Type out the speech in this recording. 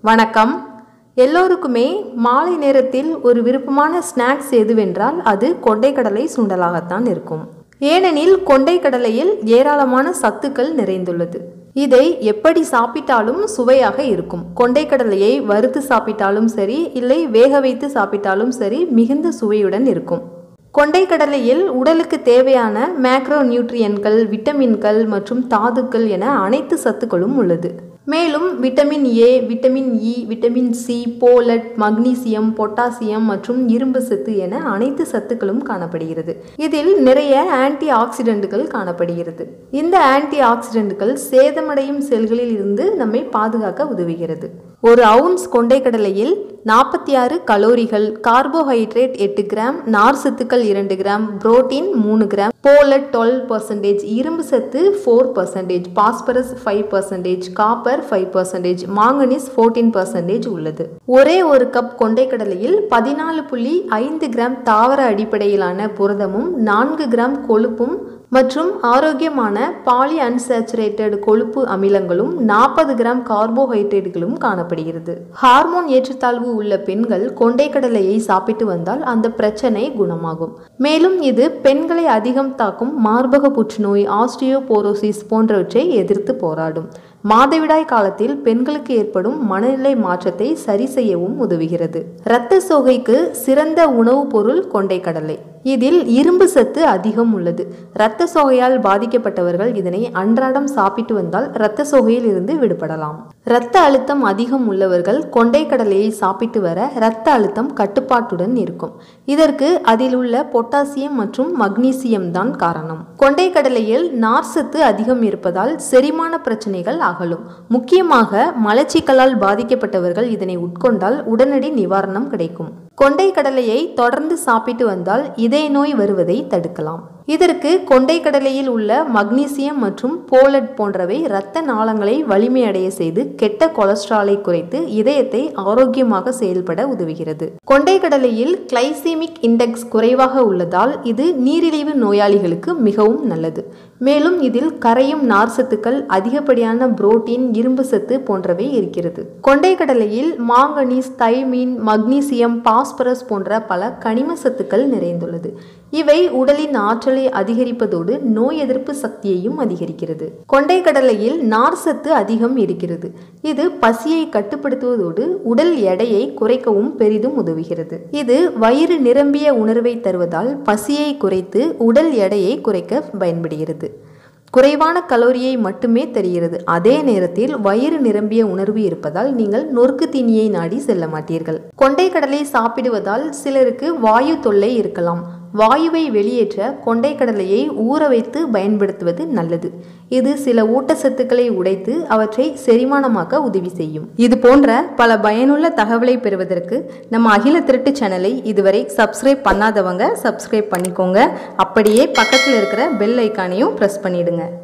வணக்கம் எல்லோருக்குமே மாலை நேரத்தில் ஒரு விருப்பமான ஸ்நாக்ஸ் எதுவென்றால் அது கொண்டைக்கடலை சுண்டலாகத்தான் இருக்கும் ஏனெனில் கொண்டைக்கடலையில் ஏராளமான சத்துக்கள் நிறைந்துள்ளது இதை எப்படி சாப்பிட்டாலும் சுவையாக இருக்கும் கொண்டைக்கடலையை வறுத்து சாப்பிட்டாலும் சரி இல்லை வேக வைத்து சாப்பிட்டாலும் சரி மிகுந்த சுவையுடன் இருக்கும் கொண்டைக்கடலையில் உடலுக்கு தேவையான மேக்ரோ நியூட்ரியன்கள் விட்டமின்கள் மற்றும் தாதுக்கள் என அனைத்து சத்துக்களும் உள்ளது மேலும் vitamin A vitamin E vitamin C folate magnesium potassium மற்றும் இரும்பு சத்து என அனைத்து சத்துக்களும் காணப்படுகிறது இதில் நிறைய ஆன்டி ஆக்சிடென்ட்கள் காணப்படுகிறது இந்த ஆன்டி ஆக்சிடென்ட்கள் சேதமடையும் செல்களில் இருந்து நம்மை பாதுகாக்க உதவுகிறது ஒரு அவுன்ஸ் கொண்டைக்கடலையில் நாற்பத்தி ஆறு கலோரிகள் கார்போஹைட்ரேட் எட்டு கிராம் நார் சத்துக்கள் இரண்டு கிராம் புரோட்டீன் மூணு கிராம் போலட் டுவெல் பர்சன்டேஜ் இரும்பு சத்து four percentage phosphorus five percentage copper five percentage manganese fourteen percentage உள்ளது ஒரே ஒரு கப் கொண்டைக்கடலையில் பதினாலு புள்ளி ஐந்து கிராம் தாவர அடிப்படையிலான புரதமும் நான்கு கிராம் கொழுப்பும் மற்றும் ஆரோக்கியமான பாலி அன்சாச்சுரேட்டட் கொழுப்பு அமிலங்களும் நாற்பது கிராம் கார்போஹைட்ரேட்டுகளும் காணப்படுகிறது ஹார்மோன் ஏற்றத்தாழ்வு உள்ள பெண்கள் கொண்டைக்கடலையை சாப்பிட்டு வந்தால் அந்த பிரச்சனை குணமாகும் மேலும் இது பெண்களை அதிகம் தாக்கும் மார்பக புற்றுநோய் ஆஸ்டியோபோரோசிஸ் போன்றவற்றை எதிர்த்து போராடும் மாதவிடாய் காலத்தில் பெண்களுக்கு ஏற்படும் மனநிலை மாற்றத்தை சரி செய்யவும் உதவுகிறது இரத்த சோகைக்கு சிறந்த உணவுப் பொருள் கொண்டைக்கடலை இதில் இரும்பு சத்து அதிகம் உள்ளது இரத்த சோகையால் பாதிக்கப்பட்டவர்கள் இதனை அன்றாடம் சாப்பிட்டு வந்தால் இரத்த சோகையில் இருந்து விடுபடலாம் இரத்த அழுத்தம் அதிகம் உள்ளவர்கள் கொண்டைக்கடலையை சாப்பிட்டு வர இரத்த அழுத்தம் கட்டுப்பாட்டுடன் இருக்கும் இதற்கு அதில் உள்ள பொட்டாசியம் மற்றும் மக்னீசியம் தான் காரணம் கொண்டைக்கடலையில் நார் சத்து அதிகம் இருப்பதால் செரிமான பிரச்சனைகள் அகலும் முக்கியமாக மலச்சிக்கலால் பாதிக்கப்பட்டவர்கள் இதனை உட்கொண்டால் உடனடி நிவாரணம் கிடைக்கும் கொண்டை கடலையை தொடர்ந்து சாப்பிட்டு வந்தால் இதய நோய் வருவதை தடுக்கலாம் இதற்கு கொண்டை கடலையில் உள்ள மக்னீசியம் மற்றும் போலட் போன்றவை இரத்த நாளங்களை வலிமையடைய செய்து கெட்ட கொலஸ்ட்ராலை குறைத்து இதயத்தை ஆரோக்கியமாக செயல்பட உதவுகிறது கொண்டை கடலையில் கிளைசீமிக் இண்டெக்ஸ் குறைவாக உள்ளதால் இது நீரிழிவு நோயாளிகளுக்கு மிகவும் நல்லது மேலும் இதில் கரையும் நார் சத்துக்கள் அதிகப்படியான புரோட்டீன் இரும்பு சத்து போன்றவை இருக்கிறது கொண்டை கடலையில் மாங்கனீஸ் தைமீன் மக்னீசியம் பாஸ்பரஸ் போன்ற பல கனிம சத்துக்கள் நிறைந்துள்ளது இவை உடலின் ஆற்றலை அதிகரிப்பதோடு நோய் எதிர்ப்பு சக்தியையும் அதிகரிக்கிறது கொண்டை கடலையில் நார் சத்து அதிகம் இருக்கிறது இது பசியை கட்டுப்படுத்துவதோடு உடல் எடையை குறைக்கவும் பெரிதும் உதவுகிறது இது வயிறு நிரம்பிய உணர்வை தருவதால் பசியை குறைத்து உடல் எடையை குறைக்க பயன்படுகிறது குறைவான கலோரியை மட்டுமே தருகிறது அதே நேரத்தில் வயிறு நிரம்பிய உணர்வு இருப்பதால் நீங்கள் நொறுக்கு தீனியை நாடி செல்ல மாட்டீர்கள் கொண்டை கடலை சாப்பிடுவதால் சிலருக்கு வாயு தொல்லை இருக்கலாம் வாயுவை வெளியேற்ற கொண்டைக்கடலையை ஊற வைத்து பயன்படுத்துவது நல்லது இது சில ஊட்டச்சத்துக்களை உடைத்து அவற்றை செரிமானமாக்க உதவி செய்யும் இது போன்ற பல பயனுள்ள தகவலை பெறுவதற்கு நம்ம அகில திருட்டு சேனலை இதுவரை சப்ஸ்கிரைப் பண்ணாதவங்க சப்ஸ்கிரைப் பண்ணிக்கோங்க அப்படியே பக்கத்தில் இருக்கிற பெல் ஐக்கானையும் ப்ரெஸ் பண்ணிடுங்க